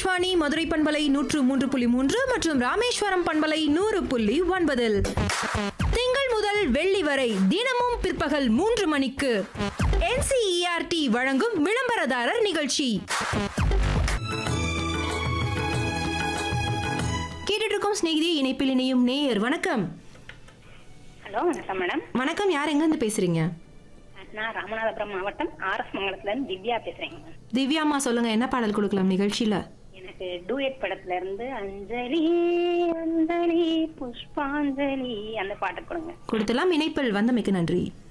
ஆகாஷ்வாணி மதுரை பண்பலை நூற்று மூன்று புள்ளி மூன்று மற்றும் ராமேஸ்வரம் பண்பலை நூறு புள்ளி ஒன்பதில் திங்கள் முதல் வெள்ளி வரை தினமும் பிற்பகல் மூன்று மணிக்கு NCERT வழங்கும் விளம்பரதாரர் நிகழ்ச்சி கேட்டுட்டு இருக்கோம் சிநேகிதி இணைப்பில் இணையும் நேயர் வணக்கம் ஹலோ வணக்கம் மேடம் வணக்கம் யார் எங்க இருந்து பேசுறீங்க நான் ராமநாதபுரம் மாவட்டம் ஆர்எஸ் மங்கலத்துல இருந்து திவ்யா பேசுறேங்க மேம். திவ்யாம்மா சொல்லுங்க என்ன பாடல் கொடுக்கலாம் நிகழ்ச்சியில எனக்கு டூயட் படத்துல இருந்து அஞ்சலி அஞ்சலி புஷ்பாஞ்சலி அந்த பாட்டு கொடுங்க கொடுத்தலாம் இணைப்பில் வந்தமைக்கு நன்றி